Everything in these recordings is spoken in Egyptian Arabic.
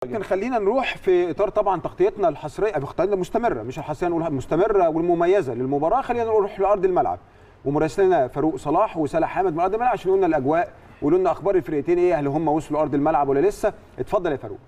لكن خلينا نروح في اطار طبعا تغطيتنا الحصريه تغطيتنا المستمره مش الحصريه نقولها مستمره والمميزه للمباراه خلينا نروح لارض الملعب ومراسلنا فاروق صلاح وسلا حامد من ارض الملعب عشان يقولوا لنا الاجواء ويقولوا لنا اخبار الفرقتين ايه هل هم وصلوا ارض الملعب ولا لسه اتفضل يا فاروق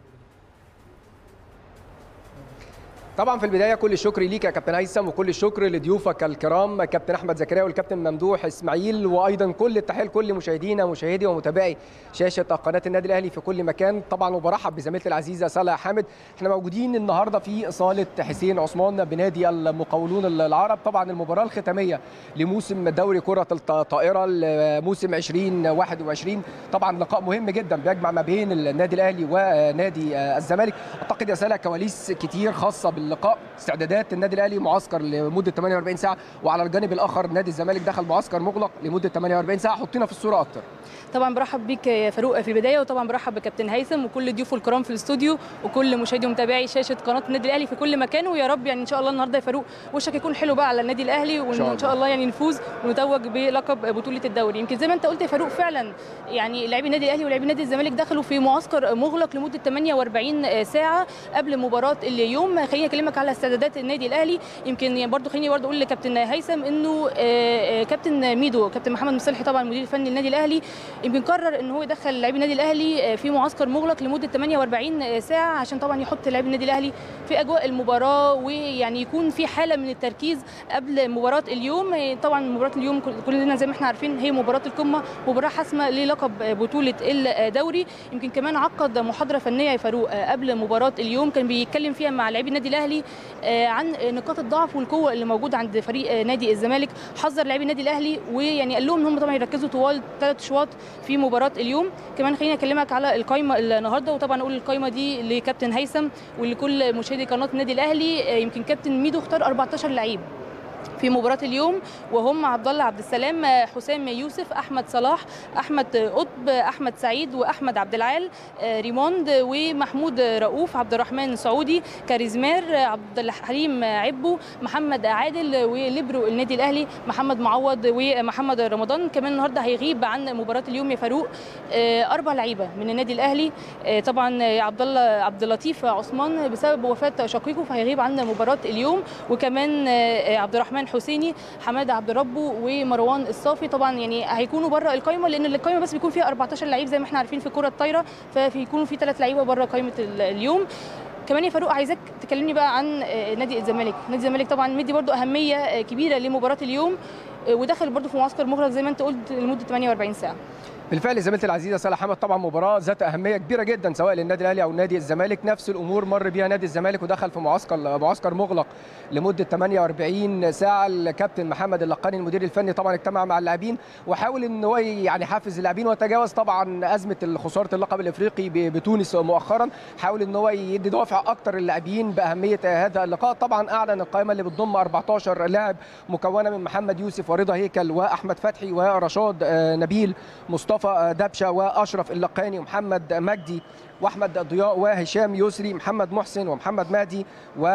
طبعا في البدايه كل الشكر ليك يا كابتن هيثم وكل الشكر لضيوفك الكرام كابتن احمد زكريا والكابتن ممدوح اسماعيل وايضا كل التحيه لكل مشاهدينا مشاهدي ومتابعي شاشه قناه النادي الاهلي في كل مكان طبعا وبرحب بزميلتي العزيزه سلا حامد احنا موجودين النهارده في صاله حسين عثمان بنادي المقاولون العرب طبعا المباراه الختاميه لموسم دوري كره الطائره لموسم 2021 طبعا لقاء مهم جدا بيجمع ما بين النادي الاهلي ونادي الزمالك اعتقد يا سلا كواليس كتير خاصه بال اللقاء استعدادات النادي الاهلي معسكر لمده 48 ساعه وعلى الجانب الاخر نادي الزمالك دخل معسكر مغلق لمده 48 ساعه حطينا في الصوره اكتر طبعا برحب بيك يا فاروق في البدايه وطبعا برحب بكابتن هيثم وكل ضيوفه الكرام في الاستوديو وكل مشاهدي ومتابعي شاشه قناه النادي الاهلي في كل مكان ويا رب يعني ان شاء الله النهارده يا فاروق وشك يكون حلو بقى على النادي الاهلي وان شاء الله يعني نفوز ونتوج بلقب بطوله الدوري يمكن زي ما انت قلت يا فاروق فعلا يعني لاعبي النادي الاهلي ولاعبي نادي الزمالك دخلوا في معسكر مغلق لمده 48 ساعه قبل مباراه اليوم خليني اكلمك على استعدادات النادي الاهلي يمكن برضو خليني برضو اقول لكابتن هيثم انه كابتن ميدو كابتن محمد مصلحي طبعا المدير الفني للنادي الاهلي يمكن قرر ان هو يدخل لاعبي النادي الاهلي في معسكر مغلق لمده 48 ساعه عشان طبعا يحط لاعبي النادي الاهلي في اجواء المباراه ويعني يكون في حاله من التركيز قبل مباراه اليوم طبعا مباراه اليوم كلنا زي ما احنا عارفين هي مباراه القمه مباراه حاسمه للقب بطوله الدوري يمكن كمان عقد محاضره فنيه يا فاروق قبل مباراه اليوم كان بيتكلم فيها مع لاعبي النادي الاهلي عن نقاط الضعف والقوه اللي موجوده عند فريق نادي الزمالك حذر لاعبي النادي الاهلي ويعني قال لهم ان هم طبعا يركزوا طوال ثلاث شواط في مباراه اليوم كمان خليني اكلمك على القائمه النهارده وطبعا اقول القائمه دي لكابتن هيثم ولكل مشاهدي قناه النادي الاهلي يمكن كابتن ميدو اختار 14 لعيب في مباراه اليوم وهم عبد الله عبد السلام حسام يوسف احمد صلاح احمد قطب احمد سعيد واحمد عبد العال ريموند ومحمود رؤوف عبد الرحمن سعودي كاريزمير عبد الحليم عبو محمد عادل وليبرو النادي الاهلي محمد معوض ومحمد رمضان كمان النهارده هيغيب عن مباراه اليوم يا فاروق اربع لعيبه من النادي الاهلي طبعا عبد الله عبد اللطيف عثمان بسبب وفاه شقيقه فهيغيب عن مباراه اليوم وكمان عبد الرحمن حسيني حماده عبد ربه ومروان الصافي طبعا يعني هيكونوا بره القائمه لان القائمه بس بيكون فيها 14 لعيب زي ما احنا عارفين في كره الطايره فبيكونوا في ثلاث لعيبه بره قائمه اليوم كمان يا فاروق عايزاك تكلمني بقى عن نادي الزمالك نادي الزمالك طبعا مدي برضو اهميه كبيره لمباراه اليوم ودخل برضو في معسكر مغلق زي ما انت قلت لمده 48 ساعه بالفعل زميلتي العزيزه سلا حمد طبعا مباراه ذات اهميه كبيره جدا سواء للنادي الاهلي او نادي الزمالك نفس الامور مر بها نادي الزمالك ودخل في معسكر معسكر مغلق لمده 48 ساعه الكابتن محمد اللقاني المدير الفني طبعا اجتمع مع اللاعبين وحاول ان هو يعني يحفز اللاعبين وتجاوز طبعا ازمه خساره اللقب الافريقي بتونس مؤخرا حاول ان هو يدي دوافع اكتر للاعبين باهميه هذا اللقاء طبعا اعلن القائمه اللي بتضم 14 لاعب مكونه من محمد يوسف ورضا هيكل واحمد فتحي ورشاد نبيل مصطفى مصطفى دبشه واشرف اللقاني ومحمد مجدي واحمد ضياء وهشام يسري محمد محسن ومحمد مهدي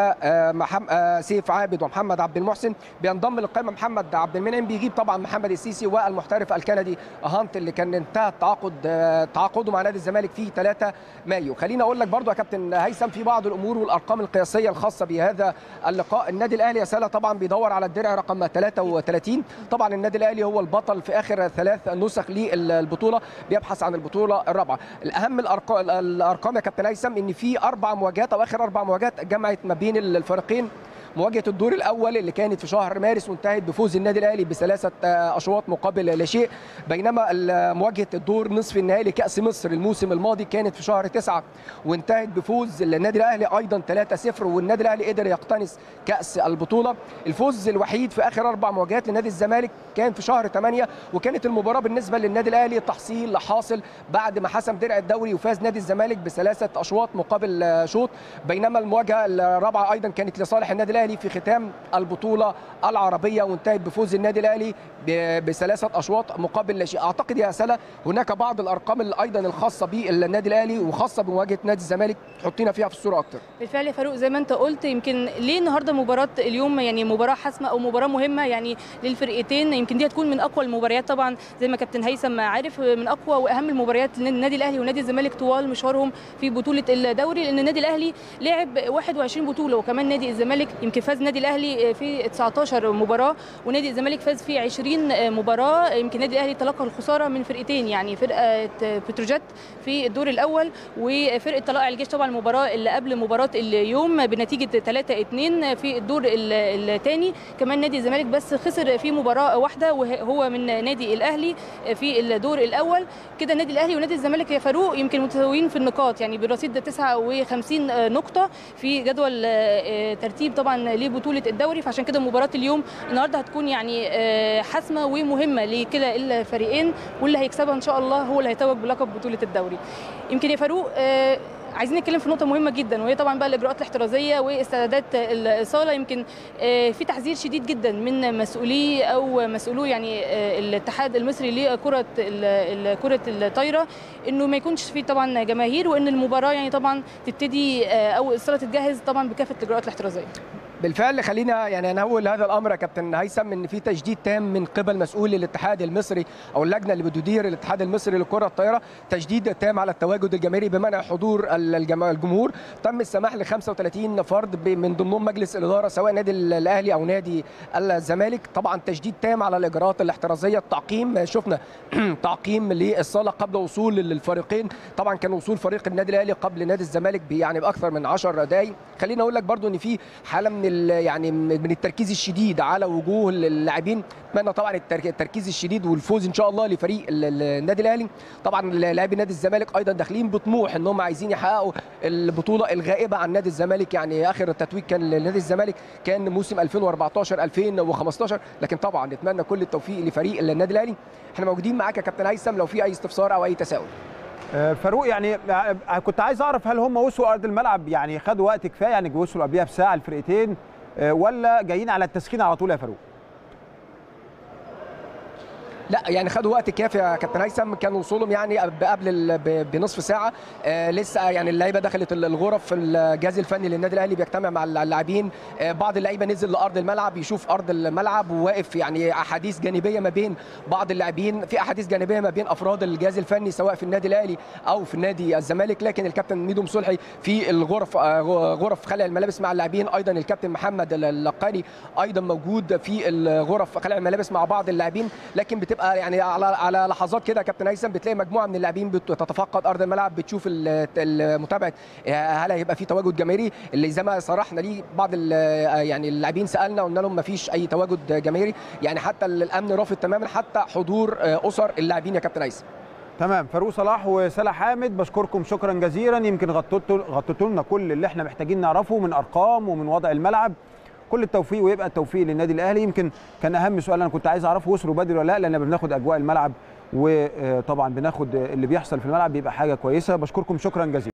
ومحمد سيف عابد ومحمد عبد المحسن بينضم للقائمه محمد عبد المنعم بيجيب طبعا محمد السيسي والمحترف الكندي هانت اللي كان انتهى التعاقد تعاقده مع نادي الزمالك في 3 مايو خليني اقول لك برضو يا كابتن هيثم في بعض الامور والارقام القياسيه الخاصه بهذا اللقاء النادي الاهلي يا ساله طبعا بيدور على الدرع رقم 33 طبعا النادي الاهلي هو البطل في اخر ثلاث نسخ للبطوله بيبحث عن البطوله الرابعه الاهم الارقام الارقام يا كابتن هيثم ان في اربع مواجهات او اخر اربع مواجهات جمعت ما بين الفريقين مواجهه الدور الاول اللي كانت في شهر مارس وانتهت بفوز النادي الاهلي بثلاثه اشواط مقابل لا شيء بينما مواجهه الدور نصف النهائي لكاس مصر الموسم الماضي كانت في شهر تسعة وانتهت بفوز النادي الاهلي ايضا 3-0 والنادي الاهلي قدر يقتنص كاس البطوله الفوز الوحيد في اخر اربع مواجهات لنادي الزمالك كان في شهر 8 وكانت المباراه بالنسبه للنادي الاهلي تحصيل حاصل بعد ما حسم درع الدوري وفاز نادي الزمالك بثلاثه اشواط مقابل شوط بينما المواجهه الرابعه ايضا كانت لصالح النادي الاهلي الاهلي في ختام البطوله العربيه وانتهت بفوز النادي الاهلي ب- بثلاثه اشواط مقابل لا شيء اعتقد يا سلا هناك بعض الارقام اللي ايضا الخاصه بالنادي الاهلي وخاصه بمواجهه نادي الزمالك تحطينا فيها في الصوره اكتر بالفعل يا فاروق زي ما انت قلت يمكن ليه النهارده مباراه اليوم يعني مباراه حاسمه او مباراه مهمه يعني للفرقتين يمكن دي هتكون من اقوى المباريات طبعا زي ما كابتن هيثم عارف من اقوى واهم المباريات للنادي الاهلي ونادي الزمالك طوال مشوارهم في بطوله الدوري لان النادي الاهلي لعب 21 بطوله وكمان نادي الزمالك يمكن فاز النادي الاهلي في 19 مباراه ونادي الزمالك فاز في 20 مباراه يمكن النادي الاهلي تلقى الخساره من فرقتين يعني فرقه بتروجيت في الدور الاول وفرقه طلائع الجيش طبعا المباراه اللي قبل مباراه اليوم بنتيجه 3 2 في الدور الثاني كمان نادي الزمالك بس خسر في مباراه واحده وهو من نادي الاهلي في الدور الاول كده النادي الاهلي ونادي الزمالك يا فاروق يمكن متساويين في النقاط يعني برصيد 59 نقطه في جدول آه، ترتيب طبعا لبطوله الدوري فعشان كده مباراه اليوم النهارده هتكون يعني آه، حاسمه ومهمه لكلا الفريقين واللي هيكسبها ان شاء الله هو اللي هيتوج بلقب بطوله الدوري يمكن يا فاروق آه، عايزين نتكلم في نقطه مهمه جدا وهي طبعا بقى الاجراءات الاحترازيه واستعدادات الصاله يمكن آه، في تحذير شديد جدا من مسؤولي او مسؤولو يعني آه، الاتحاد المصري لكره ال- ال- كره الطايره انه ما يكونش في طبعا جماهير وان المباراه يعني طبعا تبتدي آه، او الصاله تتجهز طبعا بكافه الاجراءات الاحترازيه بالفعل خلينا يعني نقول هذا الامر يا كابتن هيثم ان في تجديد تام من قبل مسؤول الاتحاد المصري او اللجنه اللي بتدير الاتحاد المصري لكره الطايره تجديد تام على التواجد الجماهيري بمنع حضور الجما- الجمهور تم السماح ل 35 فرد ب- من ضمنهم مجلس الاداره سواء نادي الاهلي او نادي الزمالك طبعا تجديد تام على الاجراءات الاحترازيه التعقيم شفنا تعقيم للصاله قبل وصول الفريقين طبعا كان وصول فريق النادي الاهلي قبل نادي الزمالك ب- يعني باكثر من 10 دقائق خليني اقول لك برضو ان في حاله من ال- يعني من التركيز الشديد على وجوه اللاعبين اتمنى طبعا الترك- التركيز الشديد والفوز ان شاء الله لفريق ال- ال- النادي الاهلي طبعا لاعبي نادي الزمالك ايضا داخلين بطموح ان هم عايزين يحققوا البطوله الغائبه عن نادي الزمالك يعني اخر تتويج كان لنادي الزمالك كان موسم 2014 2015 لكن طبعا نتمنى كل التوفيق لفريق النادي الاهلي احنا موجودين معاك يا كابتن هيثم لو في اي استفسار او اي تساؤل آه، فاروق يعني آه، كنت عايز اعرف هل هم وصلوا ارض الملعب يعني خدوا وقت كفايه يعني وصلوا قبلها بساعه الفرقتين آه، ولا جايين على التسخين على طول يا فاروق؟ لا يعني خدوا وقت كافي يا كابتن هيثم كان وصولهم يعني قبل ال- ب- بنصف ساعه آه لسه يعني اللعيبه دخلت ال- الغرف في الجهاز الفني للنادي الاهلي بيجتمع مع اللاعبين آه بعض اللعيبه نزل لارض الملعب يشوف ارض الملعب وواقف يعني احاديث جانبيه ما بين بعض اللاعبين في احاديث جانبيه ما بين افراد الجهاز الفني سواء في النادي الاهلي او في النادي الزمالك لكن الكابتن ميدو مصلحي في الغرف آه غرف خلع الملابس مع اللاعبين ايضا الكابتن محمد اللقاني ايضا موجود في الغرف خلع الملابس مع بعض اللاعبين لكن بتبقى يعني على على لحظات كده يا كابتن هيثم بتلاقي مجموعه من اللاعبين بتتفقد ارض الملعب بتشوف ال- المتابعه هل هيبقى في تواجد جماهيري اللي زي ما صرحنا ليه بعض ال- يعني اللاعبين سالنا قلنا لهم ما فيش اي تواجد جماهيري يعني حتى الامن رافض تماما حتى حضور اسر اللاعبين يا كابتن هيثم تمام فاروق صلاح وسلا حامد بشكركم شكرا جزيلا يمكن غطيتوا غطيتوا لنا كل اللي احنا محتاجين نعرفه من ارقام ومن وضع الملعب كل التوفيق ويبقى التوفيق للنادي الاهلي يمكن كان اهم سؤال انا كنت عايز اعرفه وصلوا بدري ولا لا لان بناخد اجواء الملعب وطبعا بناخد اللي بيحصل في الملعب بيبقى حاجه كويسه بشكركم شكرا جزيلا